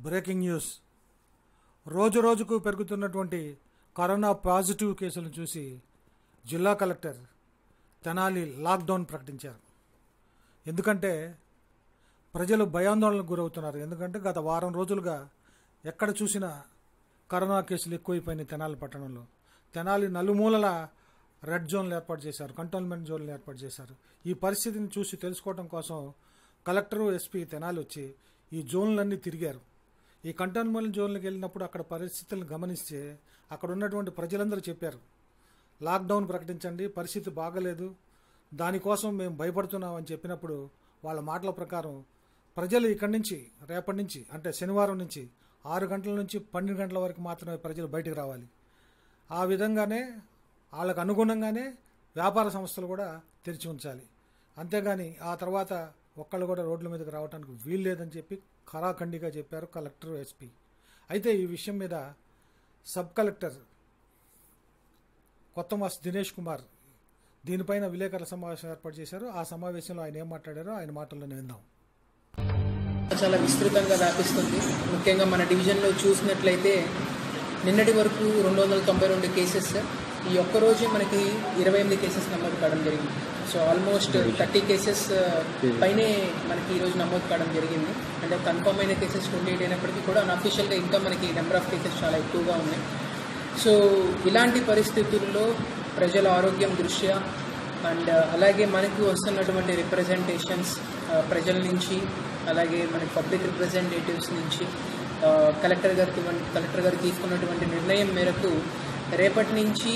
breaking news రోజు రోజుకు పెరుగుతున్నటువంటి కరోనా పాజిటివ్ కేసులను చూసి జిల్లా కలెక్టర్ తెనాలి లాక్డౌన్ ప్రకటించారు ఎందుకంటే ప్రజలు భయాందోళనకు గురవుతున్నారు ఎందుకంటే గత వారం రోజులుగా ఎక్కడ చూసినా కరోనా కేసులు ఎక్కువైపోయినాయి తెనాలి పట్టణంలో తెనాలి నలుమూలల రెడ్ జోన్లు ఏర్పాటు చేశారు కంటోన్మెంట్ జోన్లు ఏర్పాటు చేశారు ఈ పరిస్థితిని చూసి తెలుసుకోవడం కోసం కలెక్టరు ఎస్పీ తెనాలి వచ్చి ఈ జోన్లన్నీ తిరిగారు ఈ కంటోన్మెంట్ జోన్లకు వెళ్ళినప్పుడు అక్కడ పరిస్థితులను గమనిస్తే అక్కడ ఉన్నటువంటి ప్రజలందరూ చెప్పారు లాక్డౌన్ ప్రకటించండి పరిస్థితి బాగలేదు దానికోసం మేము భయపడుతున్నాం అని చెప్పినప్పుడు వాళ్ళ మాటల ప్రకారం ప్రజలు ఇక్కడి నుంచి రేపటి నుంచి అంటే శనివారం నుంచి ఆరు గంటల నుంచి పన్నెండు గంటల వరకు మాత్రమే ప్రజలు బయటకు రావాలి ఆ విధంగానే వాళ్ళకు అనుగుణంగానే వ్యాపార సంస్థలు కూడా తెరిచి ఉంచాలి అంతేగాని ఆ తర్వాత ఒక్కళ్ళు కూడా రోడ్ల మీదకి రావడానికి వీలు లేదని చెప్పి ఖరాఖండిగా చెప్పారు కలెక్టర్ ఎస్పీ అయితే ఈ విషయం మీద సబ్ కలెక్టర్ కొత్త మాస్ దినేష్ కుమార్ దీనిపైన విలేకరుల సమావేశం ఏర్పాటు చేశారు ఆ సమావేశంలో ఆయన ఏం మాట్లాడారో ఆయన మాటల్లోనే విందాం చాలా విస్తృతంగా వ్యాపిస్తుంది ముఖ్యంగా మన డివిజన్లో చూసినట్లయితే నిన్నటి వరకు రెండు వందల తొంభై రెండు కేసెస్ ఈ ఒక్క రోజే మనకి ఇరవై ఎనిమిది కేసెస్ నమోదు కావడం జరిగింది సో ఆల్మోస్ట్ థర్టీ కేసెస్ పైనే మనకి ఈరోజు నమోదు కావడం జరిగింది అంటే కన్ఫర్మ్ అయిన కేసెస్ ట్వంటీ ఎయిట్ అయినప్పటికీ కూడా అన్అఫీషియల్గా ఇంకా మనకి నెంబర్ ఆఫ్ కేసెస్ చాలా ఎక్కువగా ఉన్నాయి సో ఇలాంటి పరిస్థితుల్లో ప్రజల ఆరోగ్యం దృష్ట్యా అండ్ అలాగే మనకు వస్తున్నటువంటి రిప్రజెంటేషన్స్ ప్రజల నుంచి అలాగే మనకి పబ్లిక్ రిప్రజెంటేటివ్స్ నుంచి ఆ, కలెక్టర్ గారికి ఇవ్వ- కలెక్టర్ గారు తీసుకున్నటువంటి నిర్ణయం మేరకు రేపటి నుంచి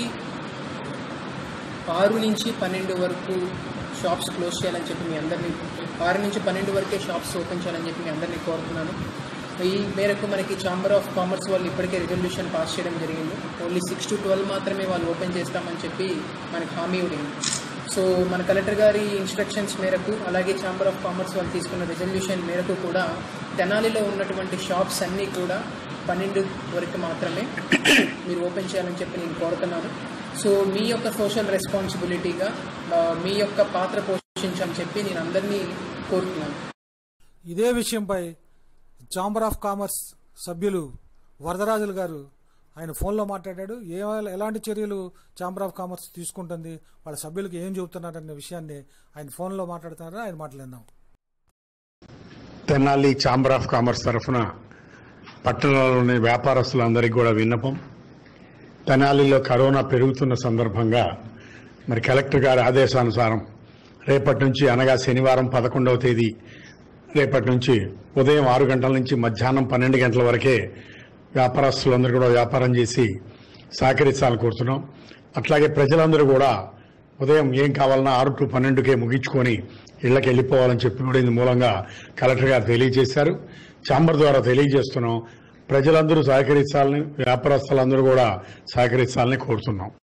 ఆరు నుంచి పన్నెండు వరకు షాప్స్ క్లోజ్ చేయాలని చెప్పి మీ అందరినీ ఆరు నుంచి పన్నెండు వరకే షాప్స్ ఓపెన్ చేయాలని చెప్పి మీ అందరినీ కోరుతున్నాను ఈ మేరకు మనకి ఛాంబర్ ఆఫ్ కామర్స్ వాళ్ళు ఇప్పటికే రెజల్యూషన్ పాస్ చేయడం జరిగింది ఓన్లీ సిక్స్ టు ట్వెల్వ్ మాత్రమే వాళ్ళు ఓపెన్ చేస్తామని చెప్పి మనకి హామీ ఇవ్వడింది సో మన కలెక్టర్ గారి ఇన్స్ట్రక్షన్స్ మేరకు అలాగే ఛాంబర్ ఆఫ్ కామర్స్ వాళ్ళు తీసుకున్న రెజల్యూషన్ మేరకు కూడా తెనాలిలో ఉన్నటువంటి షాప్స్ అన్నీ కూడా పన్నెండు వరకు మాత్రమే మీరు ఓపెన్ చేయాలని చెప్పి నేను కోరుతున్నాను సో మీ యొక్క సోషల్ రెస్పాన్సిబిలిటీగా ఆ, మీ యొక్క పాత్ర పోషించని చెప్పి నేను అందరినీ కోరుతున్నాను ఇదే విషయంపై ఛాంబర్ ఆఫ్ కామర్స్ సభ్యులు వరదరాజులు గారు ఆయన ఫోన్లో మాట్లాడాడు ఏ ఎలాంటి చర్యలు ఛాంబర్ ఆఫ్ కామర్స్ తీసుకుంటుంది వాళ్ళ సభ్యులకు ఏం చెబుతున్నారనే విషయాన్ని ఆయన ఫోన్లో మాట్లాడుతున్నారో ఆయన మాట్లాడినాం తెనాలి ఛాంబర్ ఆఫ్ కామర్స్ తరఫున పట్టణంలోని వ్యాపారస్తులందరికీ కూడా విన్నపం తెనాలిలో కరోనా పెరుగుతున్న సందర్భంగా మరి కలెక్టర్ గారి ఆదేశానుసారం రేపటి నుంచి అనగా శనివారం పదకొండవ తేదీ రేపటి నుంచి ఉదయం ఆరు గంటల నుంచి మధ్యాహ్నం పన్నెండు గంటల వరకే వ్యాపారస్తులందరూ కూడా వ్యాపారం చేసి సహకరించాలని కోరుతున్నాం అట్లాగే ప్రజలందరూ కూడా ఉదయం ఏం కావాలన్నా ఆరు టు పన్నెండుకే ముగించుకొని ఇళ్లకు వెళ్ళిపోవాలని చెప్పి కూడా ఇందు మూలంగా కలెక్టర్ గారు తెలియజేశారు ఛాంబర్ ద్వారా తెలియజేస్తున్నాం ప్రజలందరూ సహకరించాలని వ్యాపారస్తులందరూ కూడా సహకరించాలని కోరుతున్నాం